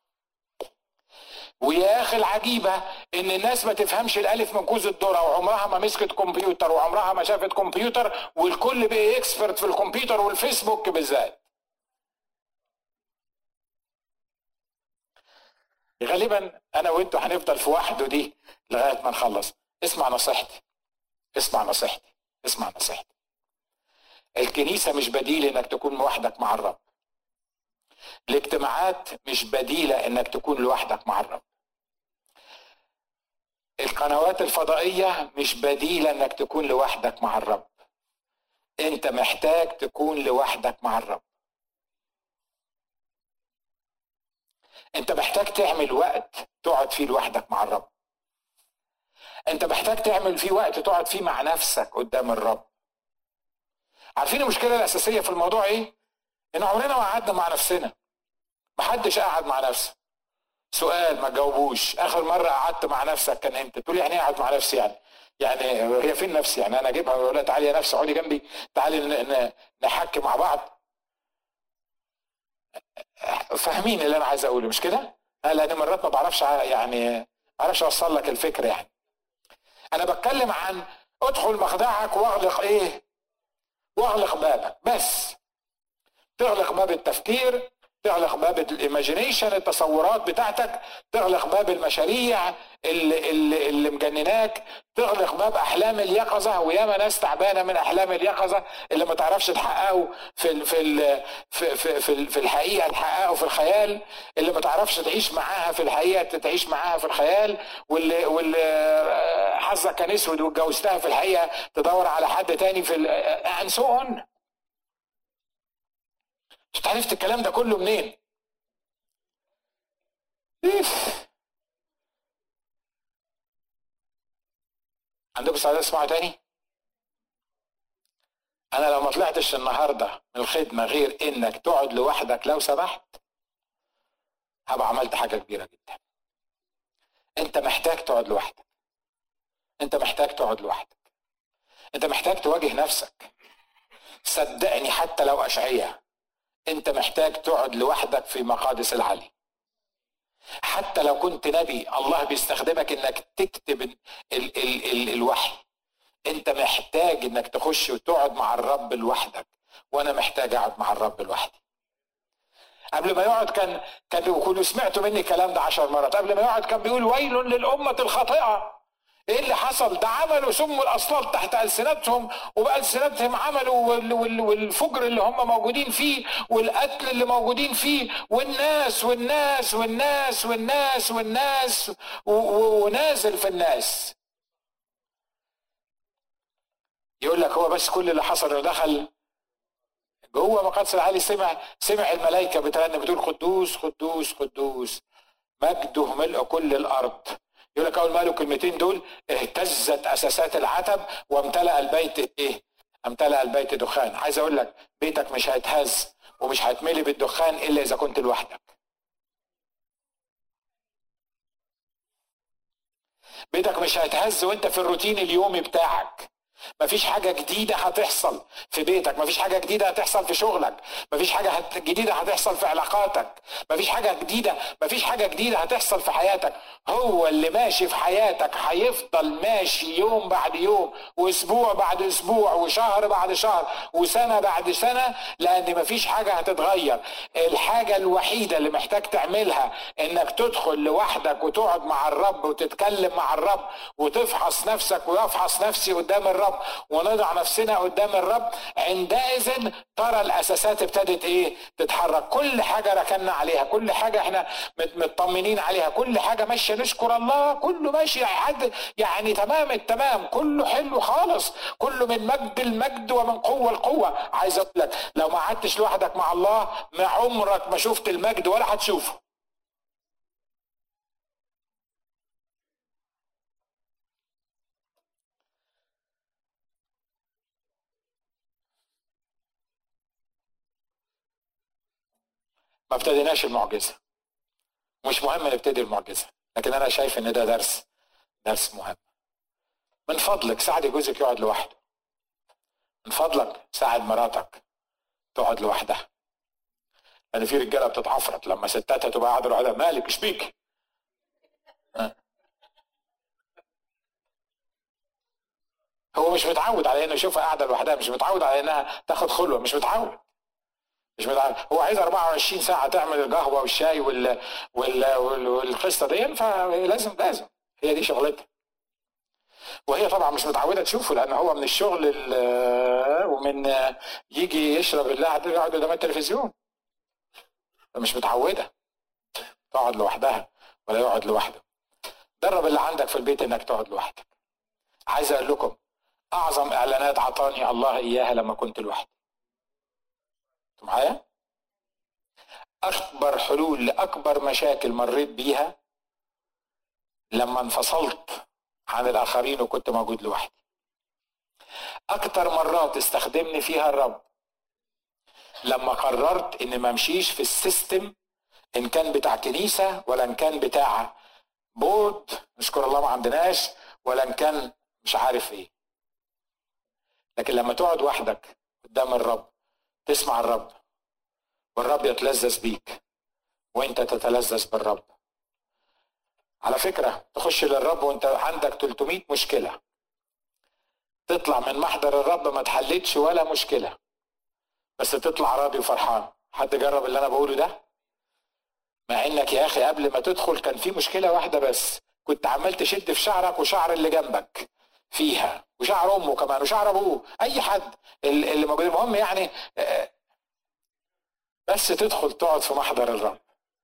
ويا اخي العجيبه ان الناس ما تفهمش الالف من كوز الذره وعمرها ما مسكت كمبيوتر وعمرها ما شافت كمبيوتر والكل بقى اكسبرت في الكمبيوتر والفيسبوك بالذات غالبا انا وانتوا هنفضل في وحده دي لغايه ما نخلص اسمع نصيحتي اسمع نصيحتي اسمع نصيحتي الكنيسه مش بديل انك تكون لوحدك مع الرب الاجتماعات مش بديله انك تكون لوحدك مع الرب القنوات الفضائيه مش بديله انك تكون لوحدك مع الرب انت محتاج تكون لوحدك مع الرب انت محتاج تعمل وقت تقعد فيه لوحدك مع الرب انت محتاج تعمل فيه وقت تقعد فيه مع نفسك قدام الرب عارفين المشكله الاساسيه في الموضوع ايه ان عمرنا ما قعدنا مع نفسنا محدش قعد مع نفسه سؤال ما تجاوبوش اخر مره قعدت مع نفسك كان امتى تقول يعني ايه اقعد مع نفسي يعني يعني هي فين نفسي يعني انا اجيبها واقول لها تعالي يا نفسي اقعدي جنبي تعالي نحكي مع بعض فاهمين اللي انا عايز اقوله مش كده؟ لان مرات ما بعرفش يعني ما بعرفش اوصل لك الفكره يعني انا بتكلم عن ادخل مخدعك واغلق ايه؟ واغلق بابك بس تغلق باب التفكير تغلق باب الايماجينيشن التصورات بتاعتك تغلق باب المشاريع اللي, اللي, اللي مجنناك تغلق باب احلام اليقظه وياما ناس تعبانه من احلام اليقظه اللي ما تعرفش تحققه في ال في ال في في, في, في الحقيقه تحققه في الخيال اللي ما تعرفش تعيش معاها في الحقيقه تعيش معاها في الخيال واللي واللي حظك كان اسود واتجوزتها في الحقيقه تدور على حد تاني في and so on انت عرفت الكلام ده كله منين؟ إيه؟ عندكم سعادة تسمعوا تاني؟ أنا لو ما طلعتش النهاردة من الخدمة غير إنك تقعد لوحدك لو سمحت هبقى عملت حاجة كبيرة جدا. أنت محتاج تقعد لوحدك. أنت محتاج تقعد لوحدك. أنت محتاج تواجه نفسك. صدقني حتى لو أشعية انت محتاج تقعد لوحدك في مقادس العلي حتى لو كنت نبي الله بيستخدمك انك تكتب ال ال ال الوحي انت محتاج انك تخش وتقعد مع الرب لوحدك وانا محتاج اقعد مع الرب لوحدي قبل ما يقعد كان كان وكلوا سمعتوا مني الكلام ده عشر مرات قبل ما يقعد كان بيقول ويل للأمة الخاطئة ايه اللي حصل ده عملوا سم الاصلال تحت السنتهم وبالسنتهم عملوا والفجر اللي هم موجودين فيه والقتل اللي موجودين فيه والناس والناس والناس والناس والناس ونازل في الناس يقول لك هو بس كل اللي حصل انه دخل جوه مقدس العالي سمع سمع الملائكه بترنم بتقول قدوس قدوس قدوس مجده ملء كل الارض يقول لك اول ما قالوا الكلمتين دول اهتزت اساسات العتب وامتلأ البيت ايه؟ امتلأ البيت دخان عايز اقول لك بيتك مش هيتهز ومش هيتملي بالدخان الا اذا كنت لوحدك بيتك مش هيتهز وانت في الروتين اليومي بتاعك مفيش حاجة جديدة هتحصل في بيتك مفيش حاجة جديدة هتحصل في شغلك مفيش حاجة جديدة هتحصل في علاقاتك مفيش حاجة جديدة مفيش حاجة جديدة هتحصل في حياتك هو اللي ماشي في حياتك هيفضل ماشي يوم بعد يوم واسبوع بعد اسبوع وشهر بعد شهر وسنة بعد سنة لان مفيش حاجة هتتغير الحاجة الوحيدة اللي محتاج تعملها انك تدخل لوحدك وتقعد مع الرب وتتكلم مع الرب وتفحص نفسك ويفحص نفسي قدام الرب الرب ونضع نفسنا قدام الرب عندئذ ترى الاساسات ابتدت ايه تتحرك كل حاجه ركنا عليها كل حاجه احنا مطمنين عليها كل حاجه ماشيه نشكر الله كله ماشي حد يعني تمام التمام كله حلو خالص كله من مجد المجد ومن قوه لقوه عايز اقول لك لو ما قعدتش لوحدك مع الله ما عمرك ما شفت المجد ولا هتشوفه ما ابتديناش المعجزه مش مهم نبتدي المعجزه لكن انا شايف ان ده درس درس مهم من فضلك ساعدي جوزك يقعد لوحده من فضلك ساعد مراتك تقعد لوحدها لان في رجاله بتتعفرت لما ستاتها تبقى قاعده لوحدها مالك ايش بيك هو مش متعود على انه يشوفها قاعده لوحدها مش متعود على انها تاخد خلوه مش متعود مش متعرف هو عايز 24 ساعه تعمل القهوه والشاي وال وال والقصه دي فلازم لازم هي دي شغلتها وهي طبعا مش متعوده تشوفه لان هو من الشغل ومن يجي يشرب اللحد يقعد قدام التلفزيون مش متعوده تقعد لوحدها ولا يقعد لوحده درب اللي عندك في البيت انك تقعد لوحدك عايز اقول لكم اعظم اعلانات عطاني الله اياها لما كنت لوحدي معايا اكبر حلول لاكبر مشاكل مريت بيها لما انفصلت عن الاخرين وكنت موجود لوحدي اكتر مرات استخدمني فيها الرب لما قررت ان ما امشيش في السيستم ان كان بتاع كنيسه ولا ان كان بتاع بورد نشكر الله ما عندناش ولا ان كان مش عارف ايه لكن لما تقعد وحدك قدام الرب تسمع الرب والرب يتلذذ بيك وانت تتلذذ بالرب على فكرة تخش للرب وانت عندك 300 مشكلة تطلع من محضر الرب ما تحلتش ولا مشكلة بس تطلع راضي وفرحان حد جرب اللي انا بقوله ده مع انك يا اخي قبل ما تدخل كان في مشكلة واحدة بس كنت عمال تشد في شعرك وشعر اللي جنبك فيها وشعر امه كمان وشعر ابوه اي حد اللي موجود المهم يعني آه، بس تدخل تقعد في محضر الرب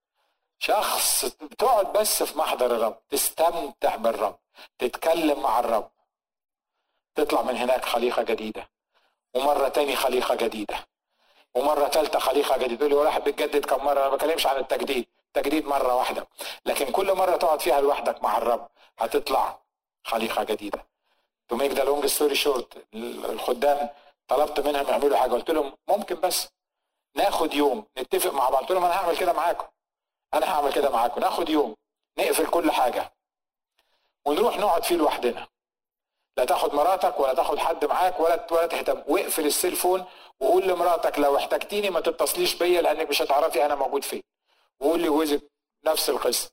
شخص تقعد بس في محضر الرب تستمتع بالرب تتكلم مع الرب تطلع من هناك خليقة جديدة ومرة تاني خليقة جديدة ومرة ثالثة خليقة جديدة تقول لي واحد بتجدد كم مرة أنا ما بكلمش عن التجديد تجديد مرة واحدة لكن كل مرة تقعد فيها لوحدك مع الرب هتطلع خليقة جديدة تو ميك ذا لونج ستوري شورت الخدام طلبت منهم يعملوا حاجة قلت لهم ممكن بس ناخد يوم نتفق مع بعض قلت لهم انا هعمل كده معاكم انا هعمل كده معاكم ناخد يوم نقفل كل حاجه ونروح نقعد فيه لوحدنا لا تاخد مراتك ولا تاخد حد معاك ولا ولا تهتم واقفل السيلفون وقول لمراتك لو احتجتيني ما تتصليش بيا لانك مش هتعرفي انا موجود فين وقول لجوزك نفس القصه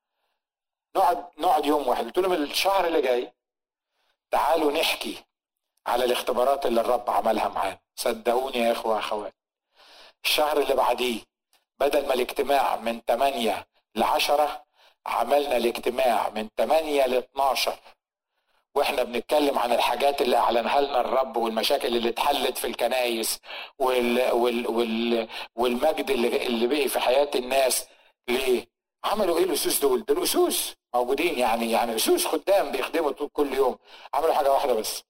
نقعد نقعد يوم واحد قلت لهم الشهر اللي جاي تعالوا نحكي على الاختبارات اللي الرب عملها معانا صدقوني يا اخوه اخوات الشهر اللي بعديه بدل ما الاجتماع من 8 ل 10 عملنا الاجتماع من 8 ل 12 واحنا بنتكلم عن الحاجات اللي اعلنها لنا الرب والمشاكل اللي اتحلت في الكنايس وال وال وال والمجد اللي اللي بقي في حياه الناس ليه؟ عملوا ايه الاسوس دول؟ دول اسوس موجودين يعني يعني اسوس خدام بيخدموا كل يوم عملوا حاجه واحده بس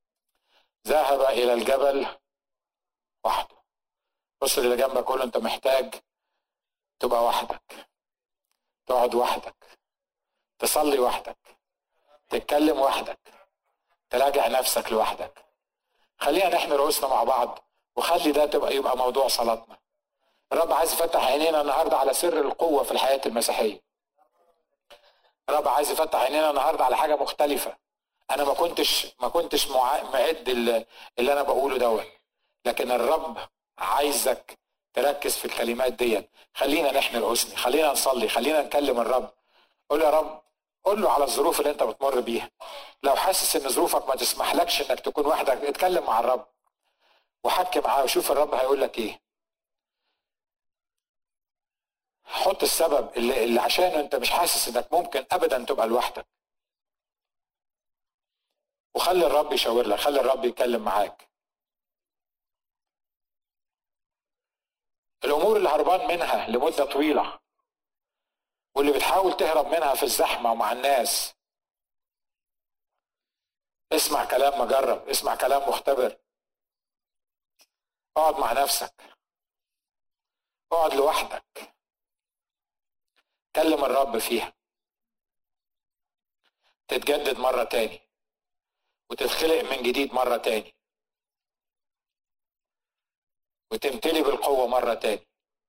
ذهب الى الجبل وحده بص اللي جنبك قول انت محتاج تبقى وحدك تقعد وحدك تصلي وحدك تتكلم وحدك تراجع نفسك لوحدك خلينا نحمي رؤوسنا مع بعض وخلي ده تبقى يبقى موضوع صلاتنا الرب عايز يفتح عينينا النهارده على سر القوه في الحياه المسيحيه الرب عايز يفتح عينينا النهارده على حاجه مختلفه انا ما كنتش ما كنتش معد اللي انا بقوله دوت لكن الرب عايزك تركز في الكلمات دي خلينا نحمي رؤوسنا خلينا نصلي خلينا نكلم الرب قول يا رب قول له على الظروف اللي انت بتمر بيها لو حاسس ان ظروفك ما تسمحلكش انك تكون وحدك اتكلم مع الرب وحكي معاه وشوف الرب هيقول لك ايه حط السبب اللي, اللي عشانه انت مش حاسس انك ممكن ابدا تبقى لوحدك وخلي الرب يشاور لك خلي الرب يتكلم معاك الامور اللي هربان منها لمده طويله واللي بتحاول تهرب منها في الزحمه ومع الناس اسمع كلام مجرب اسمع كلام مختبر اقعد مع نفسك اقعد لوحدك كلم الرب فيها تتجدد مرة تاني وتتخلق من جديد مرة تاني وتمتلي بالقوة مرة تاني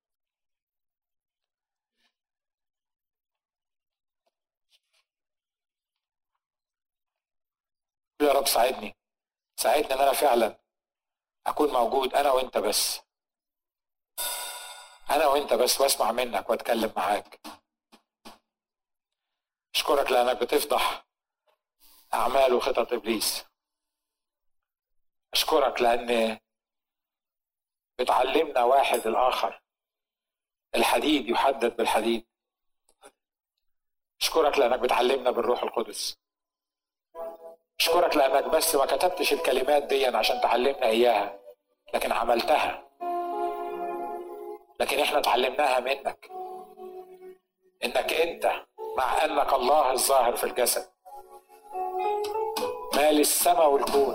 يا رب ساعدني ساعدني ان انا فعلا اكون موجود انا وانت بس انا وانت بس واسمع منك واتكلم معاك اشكرك لانك بتفضح اعمال وخطط ابليس اشكرك لان بتعلمنا واحد الآخر الحديد يحدد بالحديد أشكرك لأنك بتعلمنا بالروح القدس أشكرك لأنك بس ما كتبتش الكلمات دي عشان تعلمنا إياها لكن عملتها لكن احنا اتعلمناها منك انك انت مع انك الله الظاهر في الجسد مال السماء والكون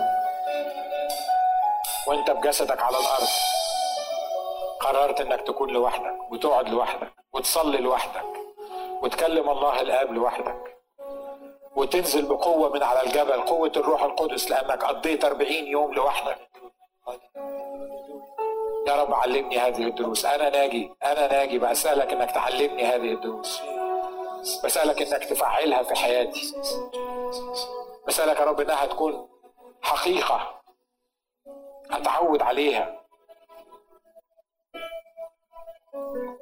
وانت بجسدك على الارض قررت انك تكون لوحدك وتقعد لوحدك وتصلي لوحدك وتكلم الله الاب لوحدك وتنزل بقوه من على الجبل قوه الروح القدس لانك قضيت 40 يوم لوحدك يا رب علمني هذه الدروس انا ناجي انا ناجي بسالك انك تعلمني هذه الدروس بسالك انك تفعلها في حياتي بسالك يا رب انها تكون حقيقه اتعود عليها